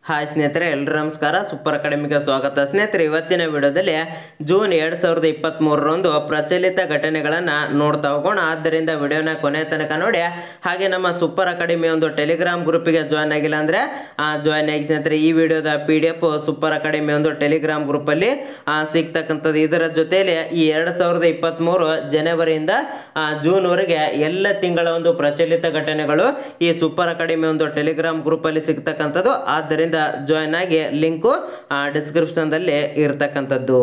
hi ಸ್ನೇಹಿತರೆ ಎಲ್ಲರೂ ನಮಸ್ಕಾರ ಸೂಪರ್ ಅಕಾಡೆಮಿಗೆ ಸ್ವಾಗತ ಸ್ನೇಹಿತರೆ ಇವತ್ತಿನ ವಿಡಿಯೋದಲ್ಲಿ ಜೂನ್ ಎರಡು ಸಾವಿರದ ಇಪ್ಪತ್ತ್ಮೂರರಂದು ಪ್ರಚಲಿತ ಘಟನೆಗಳನ್ನು ನೋಡ್ತಾ ಹೋಗೋಣ ಆದ್ದರಿಂದ ವಿಡಿಯೋನ ಕೊನೆ ತನಕ ನೋಡಿ ಹಾಗೆ ನಮ್ಮ ಸೂಪರ್ ಅಕಾಡೆಮಿ ಒಂದು ಟೆಲಿಗ್ರಾಮ್ ಗ್ರೂಪಿಗೆ ಜಾಯ್ನ್ ಆಗಿಲ್ಲ ಅಂದರೆ ಜಾಯ್ನ್ ಆಗಿ ಸ್ನೇಹಿತರೆ ಈ ವಿಡಿಯೋದ P D F super academy ಒಂದು ಟೆಲಿಗ್ರಾಮ್ ಗ್ರೂಪಲ್ಲಿ ಸಿಗ್ತಕ್ಕಂಥದ್ದು ಇದರ ಜೊತೆಯಲ್ಲಿ ಈ ಎರಡು ಸಾವಿರದ ಇಪ್ಪತ್ತ್ಮೂರು ಜನವರಿಯಿಂದ ಆ, ಜೂನ್ವರೆಗೆ ಎಲ್ಲ ತಿಂಗಳ ಒಂದು ಪ್ರಚಲಿತ ಘಟನೆಗಳು ಈ ಸೂಪರ್ ಅಕಾಡೆಮಿ ಒಂದು ಟೆಲಿಗ್ರಾಮ್ ಗ್ರೂಪಲ್ಲಿ ಸಿಗ್ತಕ್ಕಂಥದ್ದು ಆದ್ದರಿಂದ ಜಾಯ್ನ್ ಆಗಿ ಲಿಂಕು ಡಿಸ್ಕ್ರಿಪ್ಷನ್ದಲ್ಲಿ ಇರ್ತಕ್ಕಂಥದ್ದು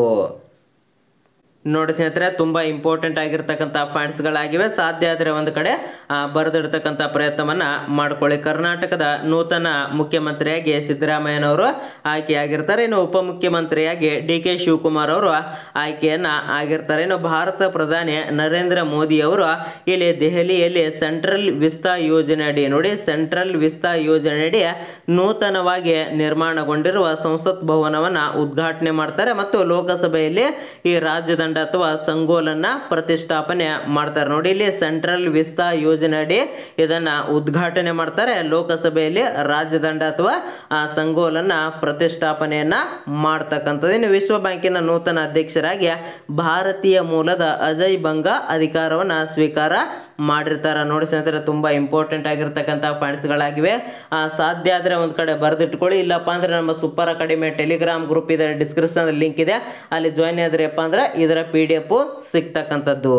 ನೋಡಿ ಸ್ನೇಹಿತರೆ ತುಂಬ ಇಂಪಾರ್ಟೆಂಟ್ ಆಗಿರ್ತಕ್ಕಂಥ ಪಾಯಿಂಟ್ಸ್ಗಳಾಗಿವೆ ಸಾಧ್ಯ ಆದರೆ ಒಂದು ಕಡೆ ಆ, ಬರೆದಿಡ್ತಕ್ಕಂಥ ಪ್ರಯತ್ನವನ್ನು ಮಾಡ್ಕೊಳ್ಳಿ ಕರ್ನಾಟಕದ ನೂತನ ಮುಖ್ಯಮಂತ್ರಿಯಾಗಿ ಸಿದ್ದರಾಮಯ್ಯನವರು ಆಯ್ಕೆಯಾಗಿರ್ತಾರೆ ಇನ್ನು ಉಪಮುಖ್ಯಮಂತ್ರಿಯಾಗಿ ಡಿ ಕೆ ಶಿವಕುಮಾರ್ ಅವರು ಆಯ್ಕೆಯನ್ನು ಆಗಿರ್ತಾರೆ ಇನ್ನು ಭಾರತ ಪ್ರಧಾನಿ ನರೇಂದ್ರ ಮೋದಿ ಅವರು ಇಲ್ಲಿ ದೆಹಲಿಯಲ್ಲಿ ಸೆಂಟ್ರಲ್ ವಿಸ್ತಾ ಯೋಜನೆ ಅಡಿ ನೋಡಿ ಸೆಂಟ್ರಲ್ ವಿಸ್ತಾ ಯೋಜನೆ ಅಡಿ ನೂತನವಾಗಿ ನಿರ್ಮಾಣಗೊಂಡಿರುವ ಸಂಸತ್ ಭವನವನ್ನು ಉದ್ಘಾಟನೆ ಮಾಡ್ತಾರೆ ಮತ್ತು ಲೋಕಸಭೆಯಲ್ಲಿ ಈ ರಾಜದಂಡ ಅಥವಾ ಸಂಗೋಲನ್ನ ಪ್ರತಿಷ್ಠಾಪನೆ ಮಾಡ್ತಾರೆ ನೋಡಿ ಇಲ್ಲಿ ಸೆಂಟ್ರಲ್ ವಿಸ್ತಾ ಯೋಜನೆ ಅಡಿ ಇದನ್ನ ಉದ್ಘಾಟನೆ ಮಾಡ್ತಾರೆ ಲೋಕಸಭೆಯಲ್ಲಿ ರಾಜದಂಡ ಅಥವಾ ಆ, ಸಂಗೋಲನ್ನ ಪ್ರತಿಷ್ಠಾಪನೆಯನ್ನ ಮಾಡ್ತಕ್ಕಂಥದ್ದು ಇನ್ನು ವಿಶ್ವ ಬ್ಯಾಂಕಿನ ನೂತನ ಅಧ್ಯಕ್ಷರಾಗಿ ಭಾರತೀಯ ಮೂಲದ ಅಜಯ್ ಬಂಗಾ ಅಧಿಕಾರವನ್ನ ಸ್ವೀಕಾರ ಮಾಡಿರ್ತಾರೆ ನೋಡಿ ಸ್ನೇಹಿತರೆ ತುಂಬಾ ಇಂಪಾರ್ಟೆಂಟ್ ಆಗಿರ್ತಕ್ಕಂಥ ಪಾಯಿಂಟ್ಸ್ಗಳಾಗಿವೆ ಆ, ಸಾಧ್ಯ ಆದರೆ ಒಂದು ಕಡೆ ಬರೆದಿಟ್ಕೊಳ್ಳಿ ಇಲ್ಲಪ್ಪ ಅಂದ್ರೆ ನಮ್ಮ ಸೂಪರ್ ಅಕಾಡೆಮಿ ಟೆಲಿಗ್ರಾಮ್ ಗ್ರೂಪ್ ಇದೆ ಡಿಸ್ಕ್ರಿಪ್ಷನ್ ಲಿಂಕ್ ಇದೆ ಅಲ್ಲಿ ಜಾಯ್ನ್ ಆದ್ರಪ್ಪ ಅಂದ್ರೆ ಇದರ ಪಿ ಡಿ ಎಫ್ ಸಿಗ್ತಕ್ಕಂಥದ್ದು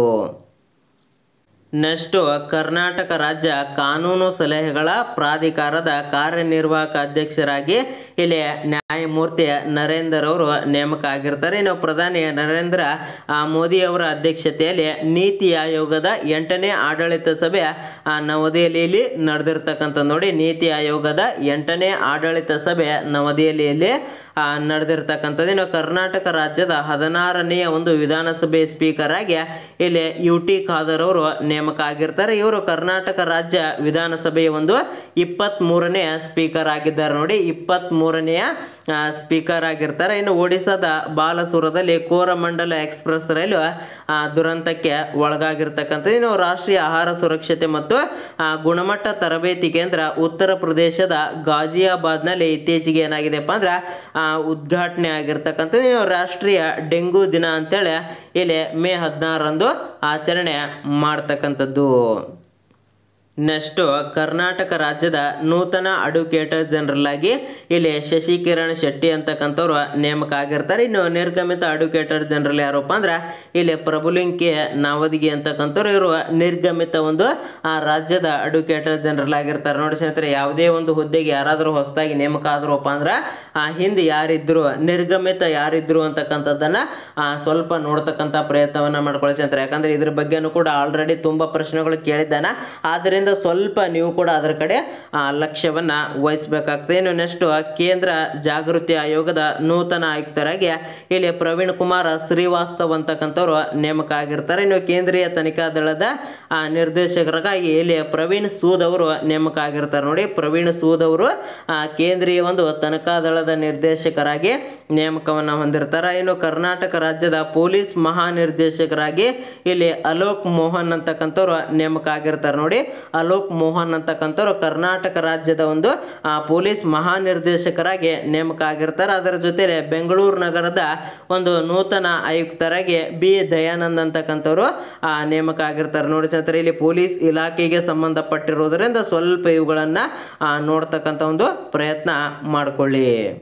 ನೆಕ್ಸ್ಟು ಕರ್ನಾಟಕ ರಾಜ್ಯ ಕಾನೂನು ಸಲಹೆಗಳ ಪ್ರಾಧಿಕಾರದ ಕಾರ್ಯನಿರ್ವಾಹಕ ಅಧ್ಯಕ್ಷರಾಗಿ ಇಲ್ಲಿ ನ್ಯಾಯಮೂರ್ತಿ ನರೇಂದರ್ ಅವರು ನೇಮಕ ಆಗಿರ್ತಾರೆ ಇನ್ನು ಪ್ರಧಾನಿ ನರೇಂದ್ರ ಆ, ಮೋದಿ ಅವರ ಅಧ್ಯಕ್ಷತೆಯಲ್ಲಿ ನೀತಿ ಆಯೋಗದ ಎಂಟನೇ ಆಡಳಿತ ಸಭೆ ಆ, ನವದೆಹಲಿಯಲ್ಲಿ ನಡೆದಿರ್ತಕ್ಕಂಥ ನೋಡಿ ನೀತಿ ಆಯೋಗದ ಎಂಟನೇ ಆಡಳಿತ ಸಭೆ ನವದೆಹಲಿಯಲ್ಲಿ ಆ, ನಡೆದಿರ್ತಕ್ಕಂಥದ್ದು ಇನ್ನು ಕರ್ನಾಟಕ ರಾಜ್ಯದ ಹದಿನಾರನೆಯ ಒಂದು ವಿಧಾನಸಭೆ ಸ್ಪೀಕರ್ ಆಗಿ ಇಲ್ಲಿ ಯು ಟಿ ಖಾದರ್ ಅವರು ನೇಮಕ ಆಗಿರ್ತಾರೆ ಇವರು ಕರ್ನಾಟಕ ರಾಜ್ಯ ವಿಧಾನಸಭೆಯ ಒಂದು ಇಪ್ಪತ್ತ್ ಮೂರನೇ ಸ್ಪೀಕರ್ ಆಗಿದ್ದಾರೆ ನೋಡಿ ಇಪ್ಪತ್ತ್ ಮೂರನೆಯ ಸ್ಪೀಕರ್ ಆಗಿರ್ತಾರೆ ಇನ್ನು ಒಡಿಶಾದ ಬಾಲಸೂರದಲ್ಲಿ ಕೋರಮಂಡಲ ಎಕ್ಸ್ಪ್ರೆಸ್ ರೈಲು ಆ, ದುರಂತಕ್ಕೆ ಒಳಗಾಗಿರ್ತಕ್ಕಂಥದ್ದು ಇನ್ನು ರಾಷ್ಟ್ರೀಯ ಆಹಾರ ಸುರಕ್ಷತೆ ಮತ್ತು ಆ, ಗುಣಮಟ್ಟ ತರಬೇತಿ ಕೇಂದ್ರ ಉತ್ತರ ಪ್ರದೇಶದ ಗಾಜಿಯಾಬಾದ್ನಲ್ಲಿ ಇತ್ತೀಚೆಗೆ ಏನಾಗಿದೆಪ್ಪ ಅಂದ್ರೆ ಆ, ಉದ್ಘಾಟನೆ ಆಗಿರ್ತಕ್ಕಂಥದ್ದು ಇನ್ನು ರಾಷ್ಟ್ರೀಯ ಡೆಂಗು ದಿನ ಅಂತೇಳಿ ಇಲ್ಲಿ ಮೇ ಹದಿನಾರರಂದು ಆಚರಣೆ ಮಾಡ್ತಕ್ಕಂಥದ್ದು ನೆಕ್ಸ್ಟು ಕರ್ನಾಟಕ ರಾಜ್ಯದ ನೂತನ ಅಡ್ವೊಕೇಟರ್ ಜನರಲ್ ಆಗಿ ಇಲ್ಲಿ ಶಶಿಕಿರಣ್ ಶೆಟ್ಟಿ ಅಂತಕ್ಕಂಥವ್ರು ನೇಮಕ ಆಗಿರ್ತಾರೆ ಇನ್ನು ನಿರ್ಗಮಿತ ಅಡ್ವೊಕೇಟರ್ ಜನರಲ್ ಯಾರಪ್ಪ ಅಂದ್ರೆ ಇಲ್ಲಿ ಪ್ರಭುಲಿಂಗ್ ಕೆ ನಾವದಗಿ ಅಂತಕ್ಕಂಥವ್ರು ಇವರು ನಿರ್ಗಮಿತ ಒಂದು ಆ ರಾಜ್ಯದ ಅಡ್ವೊಕೇಟರ್ ಜನರಲ್ ಆಗಿರ್ತಾರೆ ನೋಡಿ ಸ್ನೇಹಿತರೆ ಯಾವುದೇ ಒಂದು ಹುದ್ದೆಗೆ ಯಾರಾದರೂ ಹೊಸದಾಗಿ ನೇಮಕ ಆದ್ರಪ್ಪ ಅಂದ್ರೆ ಆ ಹಿಂದೆ ಯಾರಿದ್ರು ನಿರ್ಗಮಿತ ಯಾರಿದ್ರು ಅಂತಕ್ಕಂಥದ್ದನ್ನ ಆ, ಸ್ವಲ್ಪ ನೋಡ್ತಕ್ಕಂಥ ಪ್ರಯತ್ನವನ್ನ ಮಾಡ್ಕೊಳ್ಳಿ ಸ್ನೇಹಿತರೆ ಯಾಕಂದ್ರೆ ಇದ್ರ ಬಗ್ಗೆನೂ ಕೂಡ ಆಲ್ರೆಡಿ ತುಂಬಾ ಪ್ರಶ್ನೆಗಳು ಕೇಳಿದ್ದಾನೆ ಆದ್ದರಿಂದ ಸ್ವಲ್ಪ ನೀವು ಕೂಡ ಅದರ ಕಡೆ ಆ, ಲಕ್ಷ್ಯವನ್ನ ವಹಿಸಬೇಕಾಗ್ತದೆ ಇನ್ನು ನೆಕ್ಸ್ಟ್ ಕೇಂದ್ರ ಜಾಗೃತಿ ಆಯೋಗದ ನೂತನ ಆಯುಕ್ತರಾಗಿ ಇಲ್ಲಿ ಪ್ರವೀಣ್ ಕುಮಾರ್ ಶ್ರೀವಾಸ್ತವ್ ಅಂತಕ್ಕಂಥವ್ರು ನೇಮಕ ಆಗಿರ್ತಾರೆ ಇನ್ನು ಕೇಂದ್ರೀಯ ತನಿಖಾ ದಳದ ಆ, ನಿರ್ದೇಶಕರಾಗಿ ಇಲ್ಲಿ ಪ್ರವೀಣ್ ಸೂದ್ ಅವರು ನೇಮಕ ಆಗಿರ್ತಾರೆ ನೋಡಿ ಪ್ರವೀಣ್ ಸೂದ್ ಅವರು ಆ, ಕೇಂದ್ರೀಯ ಒಂದು ತನಿಖಾ ದಳದ ನಿರ್ದೇಶಕರಾಗಿ ನೇಮಕವನ್ನು ಹೊಂದಿರ್ತಾರೆ ಇನ್ನು ಕರ್ನಾಟಕ ರಾಜ್ಯದ ಪೊಲೀಸ್ ಮಹಾನಿರ್ದೇಶಕರಾಗಿ ಇಲ್ಲಿ ಅಲೋಕ್ ಮೋಹನ್ ಅಂತಕ್ಕಂಥವ್ರು ನೇಮಕ ಆಗಿರ್ತಾರೆ ನೋಡಿ ಅಲೋಕ್ ಮೋಹನ್ ಅಂತಕ್ಕಂಥವ್ರು ಕರ್ನಾಟಕ ರಾಜ್ಯದ ಒಂದು ಆ, ಪೊಲೀಸ್ ಮಹಾನಿರ್ದೇಶಕರಾಗಿ ನೇಮಕ ಆಗಿರ್ತಾರೆ ಅದರ ಜೊತೆಲೆ ಬೆಂಗಳೂರು ನಗರದ ಒಂದು ನೂತನ ಆಯುಕ್ತರಾಗಿ ಬಿ ದಯಾನಂದ್ ಅಂತಕ್ಕಂಥವ್ರು ಆ, ನೇಮಕ ಆಗಿರ್ತಾರೆ ನೋಡಿ ಸ್ನೇಹಿತರೆ ಇಲ್ಲಿ ಪೊಲೀಸ್ ಇಲಾಖೆಗೆ ಸಂಬಂಧಪಟ್ಟಿರೋದ್ರಿಂದ ಸ್ವಲ್ಪ ಇವುಗಳನ್ನು ನೋಡ್ತಕ್ಕಂಥ ಒಂದು ಪ್ರಯತ್ನ ಮಾಡಿಕೊಳ್ಳಿ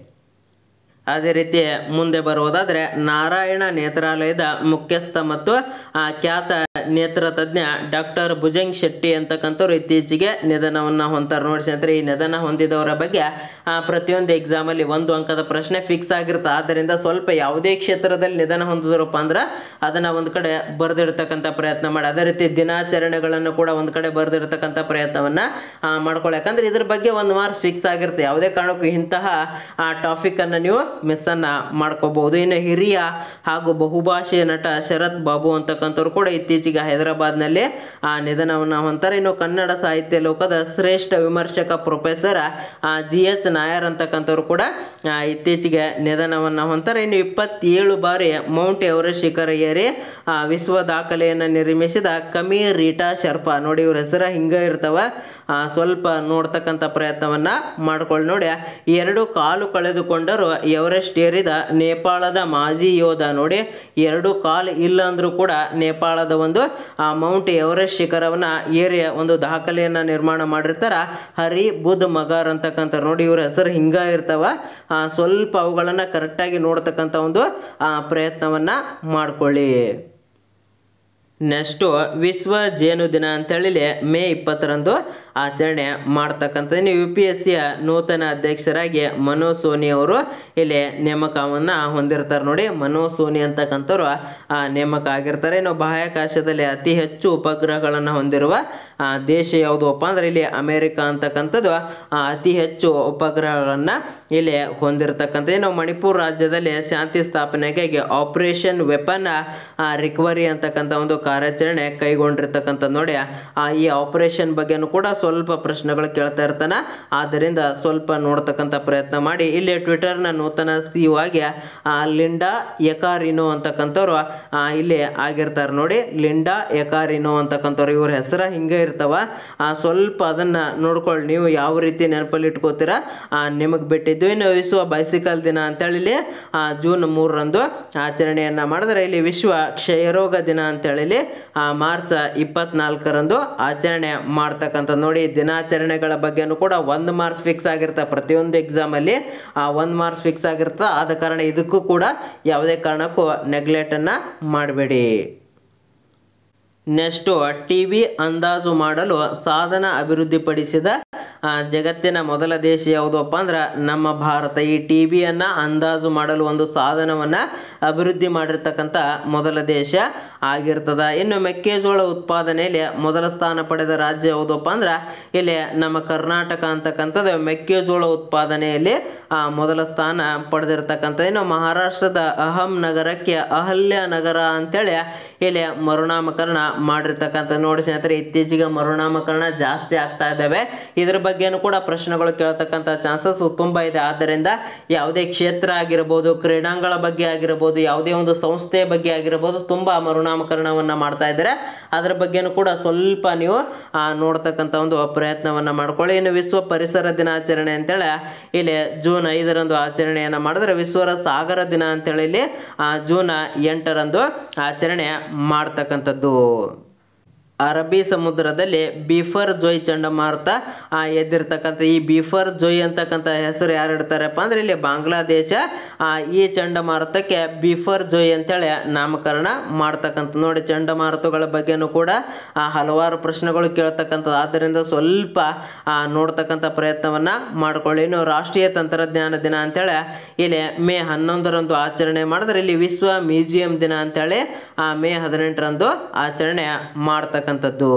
ಅದೇ ರೀತಿ ಮುಂದೆ ಬರುವುದಾದರೆ ನಾರಾಯಣ ನೇತ್ರಾಲಯದ ಮುಖ್ಯಸ್ಥ ಮತ್ತು ಆ, ಖ್ಯಾತ ನೇತ್ರ ತಜ್ಞ ಡಾಕ್ಟರ್ ಭುಜಂಗ್ ಶೆಟ್ಟಿ ಅಂತಕ್ಕಂಥವ್ರು ಇತ್ತೀಚೆಗೆ ನಿಧನವನ್ನು ಹೊಂತಾರೆ ನೋಡಿ ಸ್ನೇಹಿತರೆ ಈ ನಿಧನ ಹೊಂದಿದವರ ಬಗ್ಗೆ ಆ, ಪ್ರತಿಯೊಂದು ಎಕ್ಸಾಮಲ್ಲಿ ಒಂದು ಅಂಕದ ಪ್ರಶ್ನೆ ಫಿಕ್ಸ್ ಆಗಿರುತ್ತೆ ಆದ್ದರಿಂದ ಸ್ವಲ್ಪ ಯಾವುದೇ ಕ್ಷೇತ್ರದಲ್ಲಿ ನಿಧನ ಹೊಂದಿದ್ರಪ್ಪ ಅಂದ್ರೆ ಅದನ್ನು ಒಂದು ಕಡೆ ಬರೆದಿಡ್ತಕ್ಕಂಥ ಪ್ರಯತ್ನ ಮಾಡಿ ಅದೇ ರೀತಿ ದಿನಾಚರಣೆಗಳನ್ನು ಕೂಡ ಒಂದು ಕಡೆ ಬರೆದಿಡ್ತಕ್ಕಂಥ ಪ್ರಯತ್ನವನ್ನು ಮಾಡ್ಕೊಳ್ಳಿ ಯಾಕಂದ್ರೆ ಇದ್ರ ಬಗ್ಗೆ ಒಂದು ಮಾರ್ಕ್ಸ್ ಫಿಕ್ಸ್ ಆಗಿರುತ್ತೆ ಯಾವುದೇ ಕಾರಣಕ್ಕೂ ಇಂತಹ ಆ ಟಾಪಿಕನ್ನು ನೀವು ಮಿಸ್ಸನ್ನು ಮಾಡ್ಕೋಬಹುದು ಇನ್ನು ಹಿರಿಯ ಹಾಗೂ ಬಹುಭಾಷೆಯ ನಟ ಶರತ್ ಬಾಬು ಅಂತಕ್ಕಂಥವ್ರು ಕೂಡ ಇತ್ತೀಚೆಗೆ ಹೈದರಾಬಾದ್ನಲ್ಲಿ ಆ ನಿಧನವನ್ನು ಹೊಂತಾರೆ ಇನ್ನು ಕನ್ನಡ ಸಾಹಿತ್ಯ ಲೋಕದ ಶ್ರೇಷ್ಠ ವಿಮರ್ಶಕ ಪ್ರೊಫೆಸರ್ ಜಿ ಎಚ್ ನಾಯರ್ ಅಂತಕ್ಕಂಥವ್ರು ಕೂಡ ಆ, ಇತ್ತೀಚೆಗೆ ನಿಧನವನ್ನು ಹೊಂತಾರೆ ಇನ್ನು ಇಪ್ಪತ್ತೇಳು ಬಾರಿ ಮೌಂಟ್ ಎವರೆಸ್ಟ್ ಶಿಖರ ಏರಿ ಆ, ವಿಶ್ವ ದಾಖಲೆಯನ್ನು ನಿರ್ಮಿಸಿದ ಕಮೀರ್ ರೀಟಾ ಶರ್ಫಾ ನೋಡಿ ಇವ್ರ ಹೆಸರ ಹಿಂಗೆ ಇರ್ತಾವ ಆ, ಸ್ವಲ್ಪ ನೋಡ್ತಕ್ಕಂಥ ಪ್ರಯತ್ನವನ್ನ ಮಾಡ್ಕೊಳ್ಳಿ ನೋಡಿ ಎರಡು ಕಾಲು ಕಳೆದುಕೊಂಡರು ಎವರೆಸ್ಟ್ ಏರಿದ ನೇಪಾಳದ ಮಾಜಿ ಯೋಧ ನೋಡಿ ಎರಡು ಕಾಲು ಇಲ್ಲ ಅಂದ್ರೂ ಕೂಡ ನೇಪಾಳದ ಒಂದು ಆ ಮೌಂಟ್ ಎವರೆಸ್ಟ್ ಶಿಖರವನ್ನ ಏರಿ ಒಂದು ದಾಖಲೆಯನ್ನ ನಿರ್ಮಾಣ ಮಾಡಿರ್ತಾರ ಹರಿ ಬುಧ್ ಮಗಾರ್ ಅಂತಕ್ಕಂಥ ನೋಡಿ ಇವ್ರ ಹೆಸರು ಹಿಂಗ ಇರ್ತಾವ ಆ, ಸ್ವಲ್ಪ ಅವುಗಳನ್ನ ಕರೆಕ್ಟಾಗಿ ನೋಡ್ತಕ್ಕಂಥ ಒಂದು ಆ, ಪ್ರಯತ್ನವನ್ನ ಮಾಡ್ಕೊಳ್ಳಿ ನೆಕ್ಸ್ಟು ವಿಶ್ವ ಜೇನು ದಿನ ಅಂತೇಳಿ ಮೇ ಇಪ್ಪತ್ತರಂದು ಆಚರಣೆ ಮಾಡ್ತಕ್ಕಂಥದ್ದು ಇನ್ನು ಯು ಪಿ ಎಸ್ ಸಿಯ ನೂತನ ಅಧ್ಯಕ್ಷರಾಗಿ ಮನೋಜ್ ಸೋನಿ ಅವರು ಇಲ್ಲಿ ನೇಮಕವನ್ನು ಹೊಂದಿರ್ತಾರೆ ನೋಡಿ ಮನೋಜ್ ಸೋನಿ ಅಂತಕ್ಕಂಥವ್ರು ಆ, ನೇಮಕ ಆಗಿರ್ತಾರೆ ಇನ್ನು ಬಾಹ್ಯಾಕಾಶದಲ್ಲಿ ಅತಿ ಹೆಚ್ಚು ಉಪಗ್ರಹಗಳನ್ನು ಹೊಂದಿರುವ ಆ, ದೇಶ ಯಾವುದಪ್ಪ ಅಂದ್ರೆ ಇಲ್ಲಿ ಅಮೇರಿಕ ಅಂತಕ್ಕಂಥದ್ದು ಆ, ಅತಿ ಹೆಚ್ಚು ಉಪಗ್ರಹಗಳನ್ನು ಇಲ್ಲಿ ಹೊಂದಿರತಕ್ಕಂಥ ಇನ್ನು ಮಣಿಪುರ ರಾಜ್ಯದಲ್ಲಿ ಶಾಂತಿ ಸ್ಥಾಪನೆಗಾಗಿ ಆಪರೇಷನ್ ವೆಪನ್ ರಿಕವರಿ ಅಂತಕ್ಕಂಥ ಒಂದು ಕಾರ್ಯಾಚರಣೆ ಕೈಗೊಂಡಿರ್ತಕ್ಕಂಥದ್ದು ನೋಡಿ ಆ, ಈ ಆಪರೇಷನ್ ಬಗ್ಗೆನೂ ಕೂಡ ಸ್ವಲ್ಪ ಪ್ರಶ್ನೆಗಳು ಕೇಳ್ತಾ ಇರ್ತಾನ ಆದ್ದರಿಂದ ಸ್ವಲ್ಪ ನೋಡ್ತಕ್ಕಂಥ ಪ್ರಯತ್ನ ಮಾಡಿ ಇಲ್ಲಿ ಟ್ವಿಟರ್ನ ನೂತನ ಸಿ ಆಗಿ ಆ, ಲಿಂಡಾ ಎಕಾರಿನೋ ಅಂತಕ್ಕಂಥವ್ರು ಆ, ಇಲ್ಲಿ ಆಗಿರ್ತಾರೆ ನೋಡಿ ಲಿಂಡಾ ಎಕಾರಿನೋ ಅಂತಕ್ಕಂಥವ್ರು ಇವ್ರ ಹೆಸರ ಹಿಂಗೆ ಇರ್ತಾವ ಆ, ಸ್ವಲ್ಪ ಅದನ್ನ ನೋಡ್ಕೊಳ್ಳಿ ನೀವು ಯಾವ ರೀತಿ ನೆನಪಲ್ಲಿ ಇಟ್ಕೋತೀರಾ ನಿಮಗೆ ಬಿಟ್ಟಿದ್ದು ಇನ್ನು ವಿಶ್ವ ಬೈಸಿಕಲ್ ದಿನ ಅಂತೇಳಿ ಇಲ್ಲಿ ಆ, ಜೂನ್ ಮೂರರಂದು ಆಚರಣೆಯನ್ನ ಮಾಡಿದ್ರೆ ಇಲ್ಲಿ ವಿಶ್ವ ಕ್ಷಯರೋಗ ದಿನ ಅಂತೇಳಿ ಇಲ್ಲಿ, ಆ, ಮಾರ್ಚ್ ಇಪ್ಪತ್ನಾಲ್ಕರಂದು ಆಚರಣೆ ಮಾಡ್ತಕ್ಕಂಥದ್ದು ನೋಡಿ ದಿನಾಚರಣೆಗಳ ಬಗ್ಗೆನೂ ಕೂಡ ಒಂದು ಮಾರ್ಕ್ಸ್ ಫಿಕ್ಸ್ ಆಗಿರ್ತಾ ಪ್ರತಿಯೊಂದು ಎಕ್ಸಾಮಲ್ಲಿ ಆ ಒಂದು ಮಾರ್ಕ್ಸ್ ಫಿಕ್ಸ್ ಆಗಿರ್ತಾ ಆದ ಕಾರಣ ಇದಕ್ಕೂ ಕೂಡ ಯಾವುದೇ ಕಾರಣಕ್ಕೂ ನೆಗ್ಲೆಕ್ಟನ್ನು ಮಾಡಬೇಡಿ ನೆಕ್ಸ್ಟು ಟಿ ವಿ ಅಂದಾಜು ಮಾಡಲು ಸಾಧನ ಅಭಿವೃದ್ಧಿಪಡಿಸಿದ ಆ, ಜಗತ್ತಿನ ಮೊದಲ ದೇಶ ಯಾವುದಪ್ಪ ಅಂದ್ರೆ ನಮ್ಮ ಭಾರತ ಈ ಟಿ ವಿಯನ್ನು ಅಂದಾಜು ಮಾಡಲು ಒಂದು ಸಾಧನವನ್ನು ಅಭಿವೃದ್ಧಿ ಮಾಡಿರ್ತಕ್ಕಂಥ ಮೊದಲ ದೇಶ ಆಗಿರ್ತದ ಇನ್ನು ಮೆಕ್ಕೆಜೋಳ ಉತ್ಪಾದನೆಯಲ್ಲಿ ಮೊದಲ ಸ್ಥಾನ ಪಡೆದ ರಾಜ್ಯ ಯಾವುದಪ್ಪ ಅಂದ್ರೆ ಇಲ್ಲಿ ನಮ್ಮ ಕರ್ನಾಟಕ ಅಂತಕ್ಕಂಥದ್ದು ಮೆಕ್ಕೆಜೋಳ ಉತ್ಪಾದನೆಯಲ್ಲಿ ಆ, ಮೊದಲ ಸ್ಥಾನ ಪಡೆದಿರ್ತಕ್ಕಂಥ ಇನ್ನು ಮಹಾರಾಷ್ಟ್ರದ ಅಹಂ ನಗರಕ್ಕೆ ಅಹಲ್ಯ ನಗರ ಅಂತೇಳಿ ಇಲ್ಲಿ ಮರುನಾಮಕರಣ ಮಾಡಿರ್ತಕ್ಕಂಥ ನೋಡಿ ಸ್ನೇಹಿತರೆ ಇತ್ತೀಚೆಗೆ ಮರುನಾಮಕರಣ ಜಾಸ್ತಿ ಆಗ್ತಾ ಇದ್ದಾವೆ ಇದ್ರ ಬಗ್ಗೆನೂ ಕೂಡ ಪ್ರಶ್ನೆಗಳು ಕೇಳ್ತಕ್ಕಂಥ ಚಾನ್ಸಸ್ ತುಂಬ ಇದೆ ಆದ್ದರಿಂದ ಯಾವುದೇ ಕ್ಷೇತ್ರ ಆಗಿರ್ಬೋದು ಕ್ರೀಡಾಂಗಣ ಬಗ್ಗೆ ಆಗಿರ್ಬೋದು ಯಾವುದೇ ಒಂದು ಸಂಸ್ಥೆಯ ಬಗ್ಗೆ ಆಗಿರ್ಬೋದು ತುಂಬ ಮರುನಾಮಕರಣವನ್ನು ಮಾಡ್ತಾ ಇದ್ದಾರೆ ಅದ್ರ ಬಗ್ಗೆನೂ ಕೂಡ ಸ್ವಲ್ಪ ನೀವು ಆ, ನೋಡ್ತಕ್ಕಂಥ ಒಂದು ಪ್ರಯತ್ನವನ್ನು ಮಾಡ್ಕೊಳ್ಳಿ ಇನ್ನು ವಿಶ್ವ ಪರಿಸರ ದಿನಾಚರಣೆ ಅಂತೇಳಿ ಇಲ್ಲಿ ಜೂನ್ ಐದರಂದು ಆಚರಣೆಯನ್ನು ಮಾಡಿದ್ರೆ ವಿಶ್ವರ ಸಾಗರ ದಿನ ಅಂತೇಳಿ ಇಲ್ಲಿ ಆ, ಜೂನ್ ಎಂಟರಂದು ಆಚರಣೆ ಮಾಡ್ತಕ್ಕಂಥದ್ದು ಅರಬ್ಬಿ ಸಮುದ್ರದಲ್ಲಿ ಬಿಫರ್ ಜೊಯ್ ಚಂಡಮಾರುತ ಆ, ಎದ್ದಿರ್ತಕ್ಕಂಥ ಈ ಬಿಫರ್ ಜೊಯ್ ಅಂತಕ್ಕಂಥ ಹೆಸರು ಯಾರು ಇಡ್ತಾರಪ್ಪ ಅಂದ್ರೆ ಇಲ್ಲಿ ಬಾಂಗ್ಲಾದೇಶ ಆ, ಈ ಚಂಡಮಾರುತಕ್ಕೆ ಬಿಫರ್ ಜೊಯ್ ಅಂತೇಳಿ ನಾಮಕರಣ ಮಾಡ್ತಕ್ಕಂಥ ನೋಡಿ ಚಂಡಮಾರುತಗಳ ಬಗ್ಗೆನೂ ಕೂಡ ಆ, ಹಲವಾರು ಪ್ರಶ್ನೆಗಳು ಕೇಳ್ತಕ್ಕಂಥದ್ದು ಆದ್ದರಿಂದ ಸ್ವಲ್ಪ ಆ, ನೋಡ್ತಕ್ಕಂಥ ಪ್ರಯತ್ನವನ್ನ ಮಾಡ್ಕೊಳ್ಳಿ ಇನ್ನು ರಾಷ್ಟ್ರೀಯ ತಂತ್ರಜ್ಞಾನ ದಿನ ಅಂತೇಳಿ ಇಲ್ಲಿ ಮೇ ಹನ್ನೊಂದರಂದು ಆಚರಣೆ ಮಾಡಿದ್ರೆ ಇಲ್ಲಿ ವಿಶ್ವ ಮ್ಯೂಸಿಯಂ ದಿನ ಅಂತೇಳಿ ಆ, ಮೇ ಹದಿನೆಂಟರಂದು ಆಚರಣೆ ಮಾಡ್ತಕ್ಕಂಥದ್ದು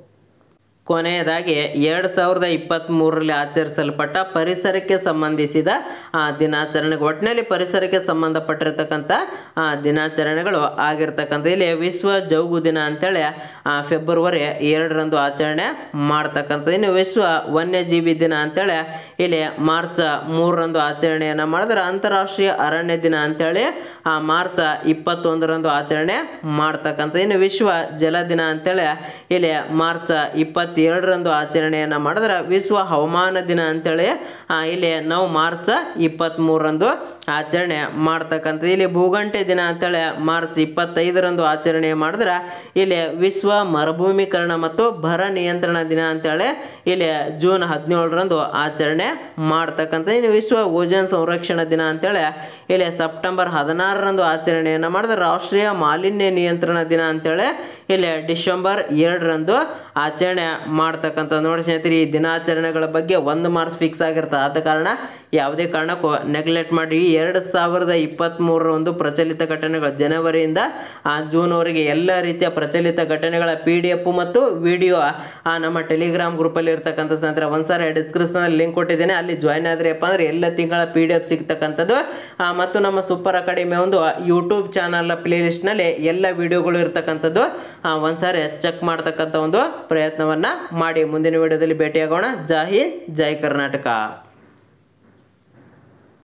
ಕೊನೆಯದಾಗಿ ಎರಡು ಸಾವಿರದ ಇಪ್ಪತ್ತ್ಮೂರರಲ್ಲಿ ಆಚರಿಸಲ್ಪಟ್ಟ ಪರಿಸರಕ್ಕೆ ಸಂಬಂಧಿಸಿದ ಆ, ದಿನಾಚರಣೆಗೆ ಒಟ್ಟಿನಲ್ಲಿ ಪರಿಸರಕ್ಕೆ ಸಂಬಂಧಪಟ್ಟಿರ್ತಕ್ಕಂಥ ಆ, ದಿನಾಚರಣೆಗಳು ಆಗಿರ್ತಕ್ಕಂಥ ಇಲ್ಲಿ ವಿಶ್ವ ಜೌಗು ದಿನ ಅಂತೇಳಿ ಆ, ಫೆಬ್ರವರಿ ಎರಡರಂದು ಆಚರಣೆ ಮಾಡ್ತಕ್ಕಂಥದ್ದು ಇನ್ನು ವಿಶ್ವ ವನ್ಯಜೀವಿ ದಿನ ಅಂತೇಳಿ ಇಲ್ಲಿ ಮಾರ್ಚ್ ಮೂರರಂದು ಆಚರಣೆಯನ್ನು ಮಾಡಿದ್ರೆ ಅಂತಾರಾಷ್ಟ್ರೀಯ ಅರಣ್ಯ ದಿನ ಅಂತೇಳಿ ಆ, ಮಾರ್ಚ್ ಇಪ್ಪತ್ತೊಂದರಂದು ಆಚರಣೆ ಮಾಡ್ತಕ್ಕಂಥದ್ದು ಇನ್ನು ವಿಶ್ವ ಜಲ ದಿನ ಅಂತೇಳಿ ಇಲ್ಲಿ ಮಾರ್ಚ್ ಇಪ್ಪತ್ತೆರಡರಂದು ಆಚರಣೆಯನ್ನು ಮಾಡಿದ್ರೆ ವಿಶ್ವ ಹವಾಮಾನ ದಿನ ಅಂತೇಳಿ ಆ, ಇಲ್ಲಿ ನಾವು ಮಾರ್ಚ್ ಇಪ್ಪತ್ತ್ಮೂರರಂದು ಆಚರಣೆ ಮಾಡ್ತಕ್ಕಂಥದ್ದು ಇಲ್ಲಿ ಭೂಗಂಟೆ ದಿನ ಅಂತೇಳಿ ಮಾರ್ಚ್ ಇಪ್ಪತ್ತೈದರಂದು ಆಚರಣೆ ಮಾಡಿದ್ರೆ ಇಲ್ಲಿ ವಿಶ್ವ ಮರುಭೂಮೀಕರಣ ಮತ್ತು ಬರ ನಿಯಂತ್ರಣ ದಿನ ಅಂತೇಳಿ ಇಲ್ಲಿ ಜೂನ್ ಹದಿನೇಳರಂದು ಆಚರಣೆ ಮಾಡ್ತಕ್ಕಂಥ ಇನ್ನು ವಿಶ್ವ ಓಜೋನ್ ಸಂರಕ್ಷಣಾ ದಿನ ಅಂತೇಳಿ ಇಲ್ಲಿ ಸೆಪ್ಟೆಂಬರ್ ಹದಿನಾರರಂದು ಆಚರಣೆಯನ್ನು ಮಾಡಿದ್ರೆ ರಾಷ್ಟ್ರೀಯ ಮಾಲಿನ್ಯ ನಿಯಂತ್ರಣ ದಿನ ಅಂತೇಳಿ ಇಲ್ಲಿ ಡಿಸೆಂಬರ್ ಎರಡರಂದು ಆಚರಣೆ ಮಾಡ್ತಕ್ಕಂಥ ನೋಡಿ ಸ್ನೇಹಿತರೆ ಈ ದಿನಾಚರಣೆಗಳ ಬಗ್ಗೆ ಒಂದು ಮಾರ್ಕ್ಸ್ ಫಿಕ್ಸ್ ಆಗಿರ್ತದೆ ಆದ ಕಾರಣ ಯಾವುದೇ ಕಾರಣಕ್ಕೂ ನೆಗ್ಲೆಕ್ಟ್ ಮಾಡಿ ಎರಡು ಸಾವಿರದ ಇಪ್ಪತ್ತ್ಮೂರರ ಒಂದು ಪ್ರಚಲಿತ ಘಟನೆಗಳು ಜನವರಿಯಿಂದ ಆ ಜೂನ್ವರೆಗೆ ಎಲ್ಲ ರೀತಿಯ ಪ್ರಚಲಿತ ಘಟನೆಗಳ ಪಿ ಡಿ ಎಫ್ ಮತ್ತು ವಿಡಿಯೋ ಆ ನಮ್ಮ ಟೆಲಿಗ್ರಾಮ್ ಗ್ರೂಪಲ್ಲಿ ಇರ್ತಕ್ಕಂಥ ಸಂತರ ಒಂದ್ಸಾರಿ ಡಿಸ್ಕ್ರಿಪ್ಷನಲ್ಲಿ ಲಿಂಕ್ ಕೊಟ್ಟಿದ್ದೇನೆ ಅಲ್ಲಿ ಜಾಯ್ನ್ ಆದ್ರಪ್ಪ ಅಂದ್ರೆ ಎಲ್ಲ ತಿಂಗಳ ಪಿ ಡಿ ಎಫ್ ಸಿಗ್ತಕ್ಕಂಥದ್ದು ಆ, ಮತ್ತು ನಮ್ಮ ಸೂಪರ್ ಅಕಾಡೆಮಿ ಒಂದು ಯೂಟ್ಯೂಬ್ ಚಾನಲ್ ಪ್ಲೇ ಲಿಸ್ಟ್ನಲ್ಲಿ ಎಲ್ಲ ವಿಡಿಯೋಗಳು ಇರ್ತಕ್ಕಂಥದ್ದು ಆ, ಒಂದ್ಸಾರಿ ಚೆಕ್ ಮಾಡ್ತಕ್ಕಂಥ ಒಂದು ಪ್ರಯತ್ನವನ್ನ ಮಾಡಿ ಮುಂದಿನ ವಿಡಿಯೋದಲ್ಲಿ ಭೇಟಿಯಾಗೋಣ ಜೈ ಹಿಂದ್ ಜೈ ಕರ್ನಾಟಕ